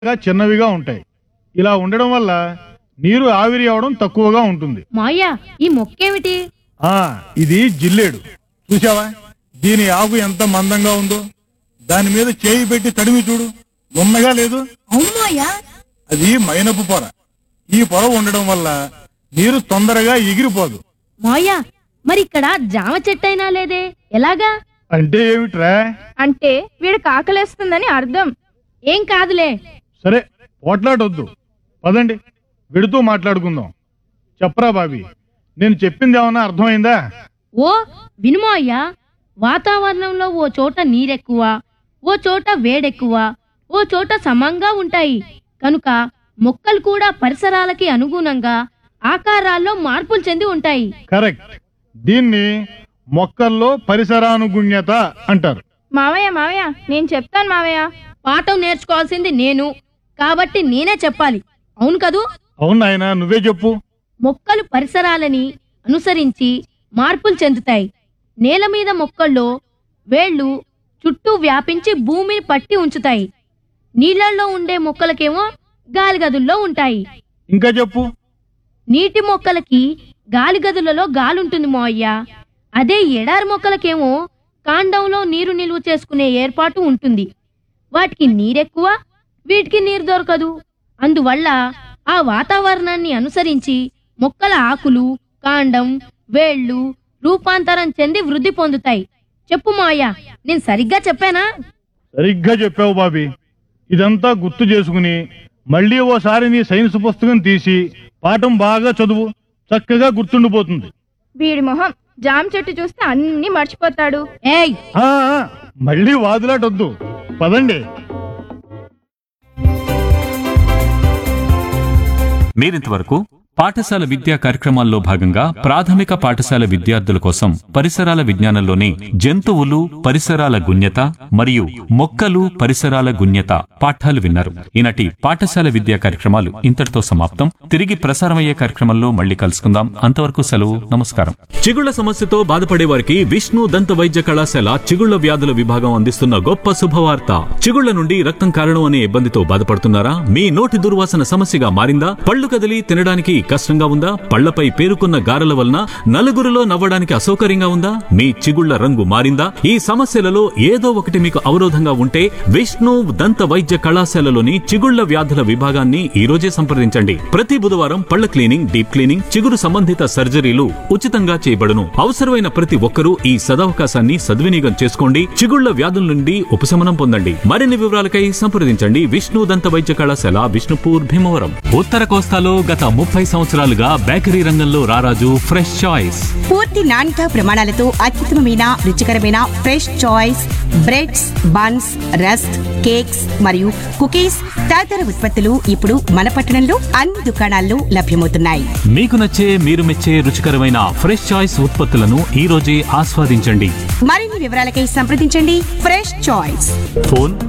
గా చిన్నవిగా ఉంటాయి ఇలా ఉండడం వల్ల నీరు ఆవిరి అవడం తక్కువగా ఉంటుంది మాయా ఈ మొక్కేమిటి ఆ ఇది జిల్లేడు చూసావా దీని ఆకు ఎంత మందంగా ఉందో దాని మీద చేయి పెట్టి తడిమి చూడు ఉన్నగా లేదు అవునోయా అది మైనపు పొర ఈ పొర ఉండడం వల్ల నీరు తొందరగా ఎగిరిపోదు మాయా మరి ఇక్కడ జామ చెట్టైనా లేదే ఎలాగా అంటే ఏమిట్రా అంటే వీడికి ఆకలేస్తుందని అర్థం ఏం కాదులే సరే పోట్లాడొద్దు పదండి విడుతూ మాట్లాడుకుందాం చెప్పరా బాబీ నేను చెప్పింది ఏమన్నా అర్థమైందా ఓ వినుమో అయ్యా వాతావరణంలో ఓ చోట నీరెక్కువ ఓ చోట వేడెక్కువ ఓ చోట సమంగా ఉంటాయి కనుక మొక్కలు కూడా పరిసరాలకి అనుగుణంగా ఆకారాల్లో మార్పులు చెంది ఉంటాయి కరెక్ట్ దీన్ని మొక్కల్లో పరిసరానుగుణ్యత అంటారు మావయ్య మావయ్య నేను చెప్తాను మావయ్య పాఠం నేర్చుకోవాల్సింది నేను కాబట్టి నేనే చెప్పాలి అవును కదూ అవును నాయనా నువ్వే చెప్పు మొక్కలు పరిసరాలని అనుసరించి మార్పులు చెందుతాయి నేల మీద మొక్కల్లో వేళ్ళు చుట్టూ వ్యాపించి భూమిని పట్టి ఉంచుతాయి నీళ్ళల్లో ఉండే మొక్కలకేమో గాలి గదుల్లో ఉంటాయి ఇంకా చెప్పు నీటి మొక్కలకి గాలి గదులలో గాలుంటుంది మోయ్యా అదే ఎడారి మొక్కలకేమో కాండంలో నీరు నిల్వ చేసుకునే ఏర్పాటు ఉంటుంది వాటికి నీరెక్కువ వీటికి నీరు దొరకదు అందువల్ల ఆ వాతావరణాన్ని అనుసరించి మొక్కల ఆకులు కాండం వేళ్ళు రూపాంతరం చెంది వృద్ధి పొందుతాయి చెప్పు మాయా నేను సరిగ్గా చెప్పానా సరిగ్గా చెప్పావు బాబీ ఇదంతా గుర్తు చేసుకుని మళ్ళీ ఓసారి నీ సైన్స్ పుస్తకం తీసి పాఠం బాగా చదువు చక్కగా గుర్తుండిపోతుంది వీడి మొహం జామ చెట్టు చూస్తే అన్ని మర్చిపోతాడు ఏయ్ ఆ ఆ, మళ్ళీ వాదులాటొద్దు పదండి మీరింతవరకు పాఠశాల విద్యా కార్యక్రమాల్లో భాగంగా ప్రాథమిక పాఠశాల విద్యార్థుల కోసం పరిసరాల విజ్ఞానంలోని జంతువులు పరిసరాల గుణ్యత మరియు మొక్కలు పరిసరాల గుణ్యత పాఠాలు విన్నారు ఈనాటి పాఠశాల విద్యా కార్యక్రమాలు ఇంతటితో సమాప్తం తిరిగి ప్రసారమయ్యే కార్యక్రమంలో మళ్ళీ కలుసుకుందాం అంతవరకు సెలవు నమస్కారం చిగుళ్ల సమస్యతో బాధపడే వారికి విష్ణు దంత వైద్య కళాశాల చిగుళ్ల వ్యాధుల విభాగం అందిస్తున్న గొప్ప శుభవార్త చిగుళ్ల నుండి రక్తం కారణం అనే ఇబ్బందితో బాధపడుతున్నారా మీ నోటి దుర్వాసన సమస్యగా మారిందా పళ్ళు కదిలి తినడానికి కష్టంగా ఉందా పళ్లపై పేరుకున్న గారెల వలన నలుగురిలో నవ్వడానికి అసౌకర్యంగా ఉందా మీ చిగుళ్ల రంగు మారిందా ఈ సమస్యలలో ఏదో ఒకటి మీకు అవరోధంగా ఉంటే విష్ణు దంత వైద్య కళాశాలలోని చిగుళ్ల వ్యాధుల విభాగాన్ని ఈ రోజే సంప్రదించండి ప్రతి బుధవారం పళ్ల క్లీనింగ్ డీప్ క్లీనింగ్ చిగురు సంబంధిత సర్జరీలు ఉచితంగా చేయబడును అవసరమైన ప్రతి ఒక్కరూ ఈ సదవకాశాన్ని సద్వినియోగం చేసుకోండి చిగుళ్ల వ్యాధుల నుండి ఉపశమనం పొందండి మరిన్ని వివరాలకై సంప్రదించండి విష్ణు దంత వైద్య కళాశాల విష్ణుపూర్ భీమవరం ఉత్తర కోస్తాలో గత ముప్పై సంవత్సరాలుగా బేకరీ రంగంలో రారాజు ఫ్రెష్ చాయిస్ పూర్తి నాణ్యత ప్రమాణాలతో అత్యుత్తమమైన రుచికరమైన fresh choice breads buns rusk cakes మరియు కుకీస్ తదితర ఉత్పత్తులు ఇప్పుడు మన పట్టణంలో అన్ని దుకాణాల్లో లభ్యమవుతున్నాయి మీకు నచ్చే మీరు మెచ్చే రుచికరమైన ఫ్రెష్ చాయిస్ ఉత్పత్తులను ఈ రోజే ఆస్వాదించండి మరిన్ని వివరాలకై సంప్రదించండి ఫ్రెష్ చాయిస్ ఫోన్